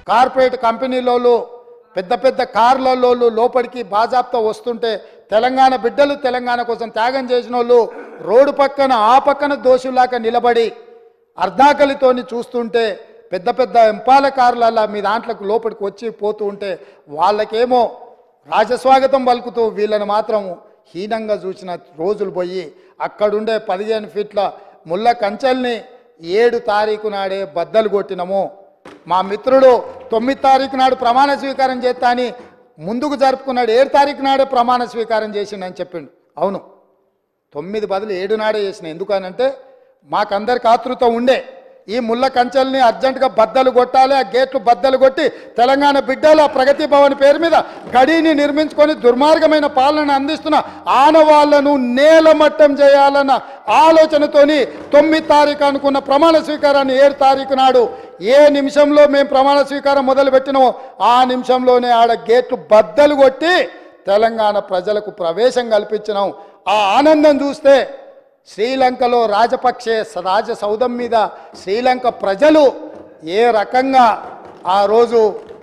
Corporate కంపెనీలోళ్ళు పెద్ద పెద్ద కార్లలో లోపలికి బాజాబ్తో వస్తుంటే తెలంగాణ బిడ్డలు తెలంగాణ కోసం త్యాగం చేసిన వాళ్ళు రోడ్డు పక్కన ఆ పక్కన దోషులాగా నిలబడి అర్ధాకలితోని చూస్తుంటే పెద్ద పెద్ద ఎంపాల కార్లల్లా మీ దాంట్లోకి లోపలికి వచ్చి పోతూ ఉంటే వాళ్ళకేమో రాజస్వాగతం పలుకుతూ వీళ్ళని మాత్రం హీనంగా చూసిన రోజులు పోయి అక్కడుండే పదిహేను ఫీట్ల ముళ్ళ కంచెల్ని ఏడు తారీఖు నాడే బద్దలు కొట్టినము మా మిత్రుడు తొమ్మిది తారీఖు నాడు ప్రమాణ స్వీకారం చేస్తా అని ముందుకు జరుపుకున్నాడు ఏడు తారీఖు నాడే ప్రమాణ స్వీకారం చేసిండని చెప్పిండు అవును తొమ్మిది బదులు ఏడు నాడే చేసిన ఎందుకనంటే మాకందరికి ఆతృత ఉండే ఈ ముళ్ళ కంచెల్ని అర్జెంటుగా బద్దలు కొట్టాలి ఆ గేట్లు బద్దలు కొట్టి తెలంగాణ బిడ్డల ప్రగతి భవన్ పేరు మీద గడిని నిర్మించుకొని దుర్మార్గమైన పాలన అందిస్తున్న ఆనవాళ్లను నేలమట్టం చేయాలన్న ఆలోచనతోని తొమ్మిది తారీఖు అనుకున్న ప్రమాణ స్వీకారాన్ని ఏడు తారీఖు నాడు ఏ నిమిషంలో మేము ప్రమాణ స్వీకారం మొదలుపెట్టినామో ఆ నిమిషంలోనే ఆడ గేట్లు బద్దలు కొట్టి తెలంగాణ ప్రజలకు ప్రవేశం కల్పించినాం ఆ ఆనందం చూస్తే శ్రీలంకలో రాజపక్షే రాజ సౌధం మీద శ్రీలంక ప్రజలు ఏ రకంగా ఆ రోజు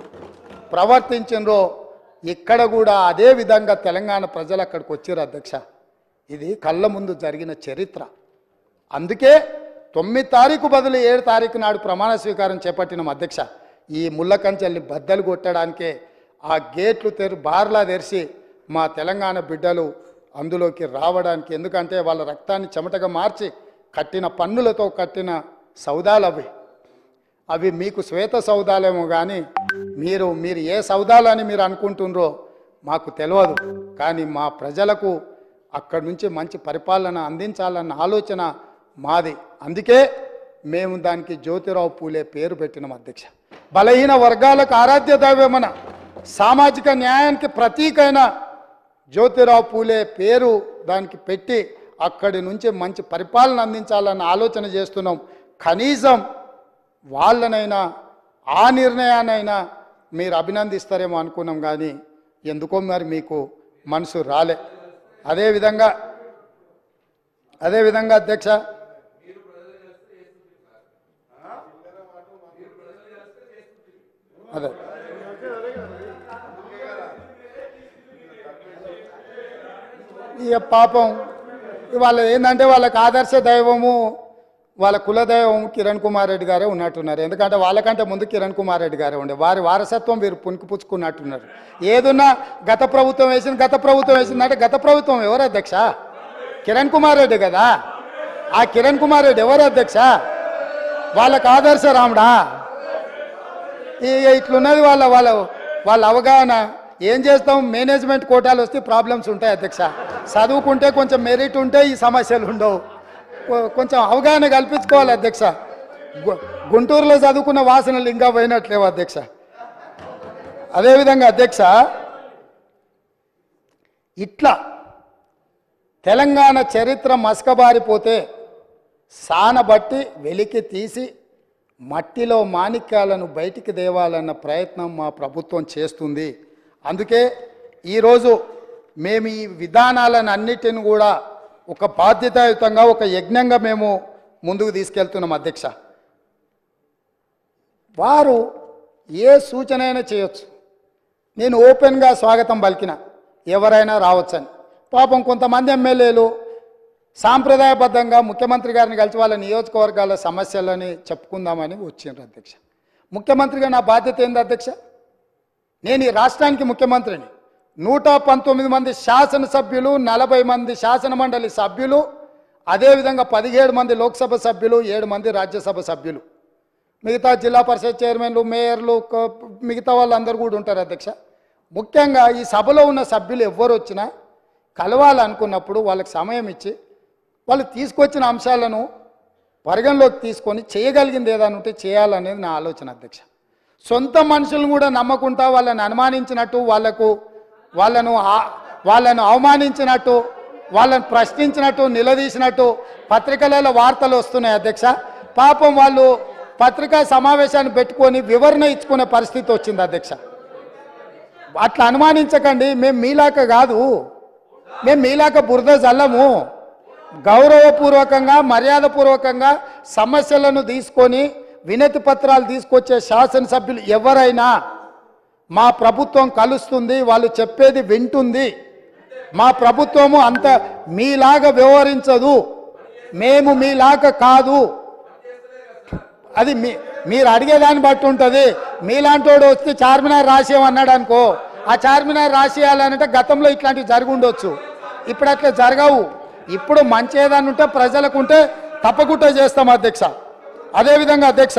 ప్రవర్తించినరో ఇక్కడ కూడా అదే విధంగా తెలంగాణ ప్రజలు అక్కడికి వచ్చారు అధ్యక్ష ఇది కళ్ళ ముందు జరిగిన చరిత్ర అందుకే తొమ్మిది తారీఖు బదులు ఏడు తారీఖు నాడు ప్రమాణ స్వీకారం చేపట్టిన అధ్యక్ష ఈ ముళ్ళ కంచెల్ని బద్దలు కొట్టడానికే ఆ గేట్లు తెరు బార్లా తెరిచి మా తెలంగాణ బిడ్డలు అందులోకి రావడానికి ఎందుకంటే వాళ్ళ రక్తాన్ని చెమటగా మార్చి కట్టిన పన్నులతో కట్టిన సౌదాలు అవి అవి మీకు శ్వేత సౌదాలేమో కానీ మీరు మీరు ఏ సౌదాలని మీరు అనుకుంటుండ్రో మాకు తెలియదు కానీ మా ప్రజలకు అక్కడి నుంచి మంచి పరిపాలన అందించాలన్న ఆలోచన మాది అందుకే మేము దానికి జ్యోతిరావు పూలే పేరు పెట్టినాం అధ్యక్ష బలహీన వర్గాలకు ఆరాధ్య దైవమన సామాజిక న్యాయానికి ప్రతీకైన జ్యోతిరావు పూలే పేరు దానికి పెట్టి అక్కడి నుంచి మంచి పరిపాలన అందించాలన్న ఆలోచన చేస్తున్నాం కనీసం వాళ్ళనైనా ఆ నిర్ణయానైనా మీరు అభినందిస్తారేమో అనుకున్నాం కానీ ఎందుకో మరి మీకు మనసు రాలే అదేవిధంగా అదేవిధంగా అధ్యక్ష అదే ఇక పాపం వాళ్ళ ఏంటంటే వాళ్ళకి ఆదర్శ దైవము వాళ్ళ కులదైవం కిరణ్ కుమార్ రెడ్డి గారే ఉన్నట్టున్నారు ఎందుకంటే వాళ్ళకంటే ముందు కిరణ్ కుమార్ రెడ్డి గారే ఉండే వారి వారసత్వం వీరు పునికి పుచ్చుకున్నట్టున్నారు ఏదున్నా గత ప్రభుత్వం వేసింది గత ప్రభుత్వం వేసిందంటే గత ప్రభుత్వం ఎవరు అధ్యక్ష కిరణ్ కుమార్ రెడ్డి కదా ఆ కిరణ్ కుమార్ రెడ్డి ఎవరు అధ్యక్ష వాళ్ళకి ఆదర్శ రాముడా ఈ ఇట్లున్నది వాళ్ళ వాళ్ళ వాళ్ళ అవగాహన ఏం చేస్తాం మేనేజ్మెంట్ కోటాలు వస్తే ప్రాబ్లమ్స్ ఉంటాయి అధ్యక్ష చదువుకుంటే కొంచెం మెరిట్ ఉంటే ఈ సమస్యలు ఉండవు కొ- కొంచెం అవగాహన కల్పించుకోవాలి అధ్యక్ష గు- గుంటూరులో చదువుకున్న వాసనలు ఇంకా పోయినట్లేవు అధ్యక్ష అదేవిధంగా అధ్యక్ష ఇట్లా తెలంగాణ చరిత్ర మసకబారిపోతే సానబట్టి వెలికి తీసి మట్టిలో మాణిక్యాలను బయటికి దేవాలన్న ప్రయత్నం మా ప్రభుత్వం చేస్తుంది అందుకే ఈరోజు మేము ఈ విధానాలను అన్నిటిని కూడా ఒక బాధ్యతాయుతంగా ఒక యజ్ఞంగా మేము ముందుకు తీసుకెళ్తున్నాం అధ్యక్ష వారు ఏ సూచన అయినా చేయొచ్చు నేను ఓపెన్గా స్వాగతం పలికిన ఎవరైనా రావచ్చని పాపం కొంతమంది ఎమ్మెల్యేలు సాంప్రదాయబద్ధంగా ముఖ్యమంత్రి గారిని కలిసి వాళ్ళ నియోజకవర్గాల సమస్యలని చెప్పుకుందామని వచ్చిండ్రు అధ్యక్ష ముఖ్యమంత్రిగా నా బాధ్యత ఏంది అధ్యక్ష నేను ఈ రాష్ట్రానికి ముఖ్యమంత్రిని నూట పంతొమ్మిది మంది శాసనసభ్యులు నలభై మంది శాసన మండలి సభ్యులు అదేవిధంగా పదిహేడు మంది లోక్సభ సభ్యులు ఏడు మంది రాజ్యసభ సభ్యులు మిగతా జిల్లా పరిషత్ చైర్మన్లు మేయర్లు క- మిగతా వాళ్ళందరూ కూడా ఉంటారు అధ్యక్ష ముఖ్యంగా ఈ సభలో ఉన్న సభ్యులు ఎవ్వరు వచ్చినా కలవాలనుకున్నప్పుడు వాళ్ళకి సమయం ఇచ్చి వాళ్ళు తీసుకొచ్చిన అంశాలను పరిగణలోకి తీసుకొని చేయగలిగింది ఏదైనా ఉంటే చేయాలనేది నా ఆలోచన అధ్యక్ష సొంత మనుషులను కూడా నమ్మకుంటా వాళ్ళని అనుమానించినట్టు వాళ్ళకు వాళ్ళను ఆ- వాళ్ళను అవమానించినట్టు వాళ్ళని ప్రశ్నించినట్టు నిలదీసినట్టు పత్రికలలో వార్తలు వస్తున్నాయి అధ్యక్ష పాపం వాళ్ళు పత్రికా సమావేశాన్ని పెట్టుకొని వివరణ ఇచ్చుకునే పరిస్థితి వచ్చింది అధ్యక్ష అట్లా అనుమానించకండి మేము మీలాక కాదు మేము మీలాక బురద జల్లము గౌరవపూర్వకంగా మర్యాదపూర్వకంగా సమస్యలను తీసుకొని వినతి పత్రాలు తీసుకొచ్చే శాసనసభ్యులు ఎవరైనా మా ప్రభుత్వం కలుస్తుంది వాళ్ళు చెప్పేది వింటుంది మా ప్రభుత్వము అంత మీలాగా వ్యవహరించదు మేము మీలాగా కాదు అది మీ మీరు అడిగేదాన్ని బట్టి ఉంటుంది మీలాంటోడు వస్తే చార్మినార్ రాసేయమన్నాడు అనుకో ఆ చార్మినార్ రాసేయాలంటే గతంలో ఇట్లాంటివి జరిగి ఉండొచ్చు ఇప్పుడు అట్లా జరగవు ఇప్పుడు మంచి ఏదైనా ఉంటే ప్రజలకు ఉంటే తప్పకుండా చేస్తాం అధ్యక్ష అదేవిధంగా అధ్యక్ష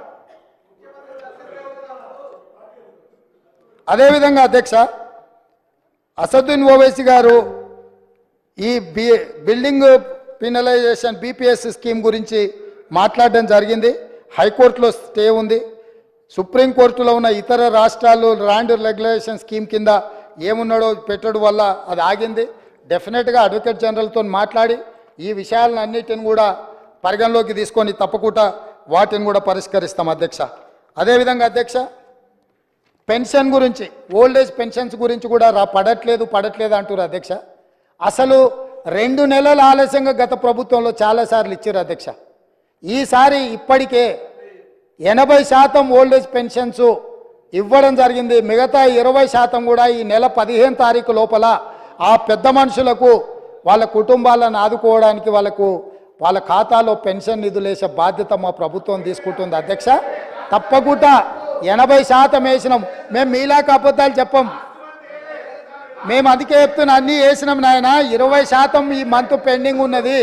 అదేవిధంగా అధ్యక్ష అసదుద్దీన్ ఓవైసీ గారు ఈ B building penalization BPS scheme గురించి మాట్లాడడం జరిగింది హైకోర్టులో స్టే ఉంది సుప్రీంకోర్టులో ఉన్న ఇతర రాష్ట్రాలు ల్యాండ్ రెగ్యులేషన్ స్కీమ్ కింద ఏమున్నాడో పెట్టడం వల్ల అది ఆగింది డెఫినెట్గా అడ్వకేట్ జనరల్తో మాట్లాడి ఈ విషయాలన్నిటిని కూడా పరిగణలోకి తీసుకొని తప్పకుండా వాటిని కూడా పరిష్కరిస్తాం అధ్యక్ష అదేవిధంగా అధ్యక్ష పెన్షన్ గురించి ఓల్డ్ ఏజ్ పెన్షన్స్ గురించి కూడా రా పడట్లేదు పడట్లేదు అంటారు అధ్యక్ష అసలు రెండు నెలల ఆలస్యంగా గత ప్రభుత్వంలో చాలాసార్లు ఇచ్చారు అధ్యక్ష ఈసారి ఇప్పటికే ఎనభై శాతం ఓల్డ్ ఏజ్ పెన్షన్స్ ఇవ్వడం జరిగింది మిగతా ఇరవై శాతం కూడా ఈ నెల పదిహేను తారీఖు లోపల ఆ పెద్ద మనుషులకు వాళ్ళ కుటుంబాలను ఆదుకోవడానికి వాళ్ళకు వాళ్ళ ఖాతాలో పెన్షన్ నిధులేసే బాధ్యత మా ప్రభుత్వం తీసుకుంటుంది అధ్యక్ష తప్పకుండా ఎనభై శాతం వేసినాం మేము మీలాక అబద్ధాలు చెప్పం మేము అందుకే చెప్తున్నా అన్నీ వేసినాం నాయన ఇరవై శాతం ఈ మంత్ పెండింగ్ ఉన్నది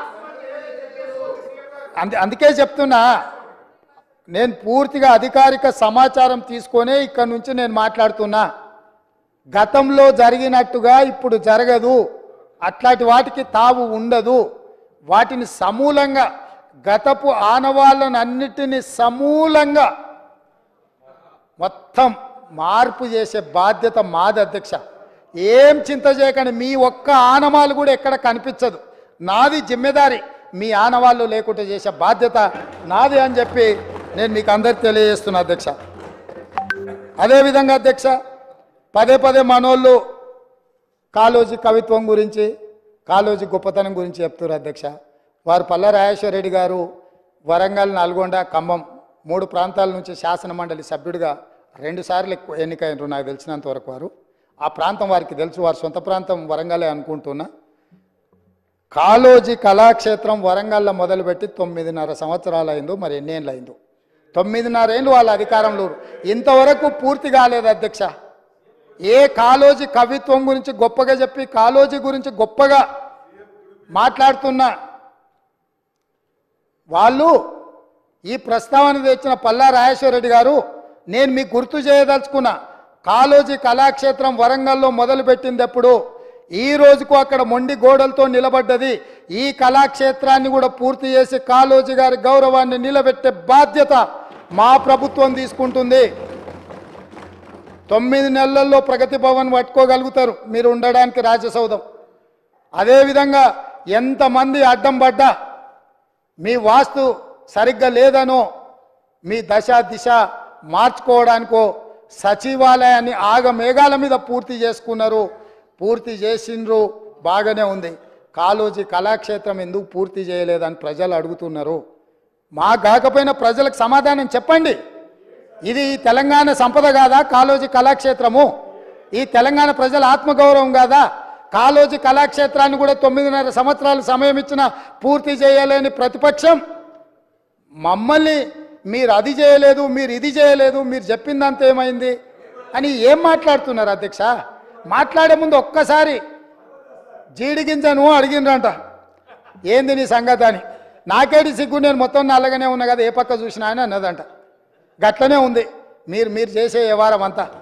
అందు అందుకే చెప్తున్నా నేను పూర్తిగా అధికారిక సమాచారం తీసుకొనే ఇక్కడ నుంచి నేను మాట్లాడుతున్నా గతంలో జరిగినట్టుగా ఇప్పుడు జరగదు అట్లాంటి వాటికి తావు ఉండదు వాటిని సమూలంగా గతపు ఆనవాళ్ళను అన్నిటినీ సమూలంగా మొత్తం మార్పు చేసే బాధ్యత మాది అధ్యక్ష ఏం చింత చేయకండి మీ ఒక్క ఆనవాళ్ళు కూడా ఎక్కడ కనిపించదు నాది జిమ్మెదారి మీ ఆనవాళ్ళు లేకుండా చేసే బాధ్యత నాది అని చెప్పి నేను మీకు అందరికి తెలియజేస్తున్నా అధ్యక్ష అదేవిధంగా అధ్యక్ష పదే పదే మనోళ్ళు కాలోజీ కవిత్వం గురించి కాలోజీ గొప్పతనం గురించి చెప్తున్నారు అధ్యక్ష వారు పల్ల రాజేశ్వర రెడ్డి గారు వరంగల్ నల్గొండ ఖమ్మం మూడు ప్రాంతాల నుంచి శాసన మండలి సభ్యుడిగా రెండు సార్లు ఎక్కువ ఎన్నికైనరు నాకు తెలిసినంత వరకు వారు ఆ ప్రాంతం వారికి తెలుసు వారి సొంత ప్రాంతం వరంగలే అనుకుంటున్నా కాలోజీ కళాక్షేత్రం వరంగల్లో మొదలుపెట్టి తొమ్మిదిన్నర సంవత్సరాలు అయిందో మరి ఎన్ని ఏళ్ళు అయిందో తొమ్మిదిన్నర ఏళ్ళు వాళ్ళ అధికారంలో ఉన్నారు. ఇంతవరకు పూర్తి కాలేదు అధ్యక్ష ఏ కాలోజీ కవిత్వం గురించి గొప్పగా చెప్పి కాలోజీ గురించి గొప్పగా మాట్లాడుతున్న వాళ్ళు ఈ ప్రస్తావన తెచ్చిన పల్లా రాజేశ్వర రెడ్డి గారు నేను మీకు గుర్తు చేయదలుచుకున్నా కాలోజీ కళాక్షేత్రం వరంగల్లో మొదలుపెట్టింది ఎప్పుడు ఈ రోజుకు అక్కడ మొండి గోడలతో నిలబడ్డది ఈ కళాక్షేత్రాన్ని కూడా పూర్తి చేసి కాలోజీ గారి గౌరవాన్ని నిలబెట్టే బాధ్యత మా ప్రభుత్వం తీసుకుంటుంది తొమ్మిది నెలల్లో ప్రగతి భవన్ పట్టుకోగలుగుతారు మీరు ఉండడానికి రాజ్యసౌధం అదేవిధంగా ఎంతమంది అడ్డం పడ్డా మీ వాస్తు సరిగ్గా లేదనో మీ దశ దిశ మార్చుకోవడానికో సచివాలయాన్ని ఆగమేఘాల మీద పూర్తి చేసుకున్నారు పూర్తి చేసిండ్రు బాగానే ఉంది కాలోజీ కళాక్షేత్రం ఎందుకు పూర్తి చేయలేదని ప్రజలు అడుగుతున్నారు మా కాకపోయినా ప్రజలకు సమాధానం చెప్పండి ఇది ఈ తెలంగాణ సంపద కాదా కాలోజీ కళాక్షేత్రము ఈ తెలంగాణ ప్రజల ఆత్మగౌరవం కాదా కాలోజీ కళాక్షేత్రాన్ని కూడా తొమ్మిదిన్నర సంవత్సరాలు సమయం ఇచ్చిన పూర్తి చేయలేని ప్రతిపక్షం మమ్మల్ని మీరు అది చేయలేదు మీరు ఇది చేయలేదు మీరు చెప్పిందంత ఏమైంది అని ఏం మాట్లాడుతున్నారు అధ్యక్ష మాట్లాడే ముందు ఒక్కసారి జీడి గింజను అడిగిండ్రంట ఏంది నీ సంగతి అని నాకేటి సిగ్గు నేను మొత్తం నల్లగానే ఉన్నా కదా ఏ పక్క చూసినా అని అన్నదంట గట్లనే ఉంది మీరు మీరు చేసే వ్యవహారం అంతా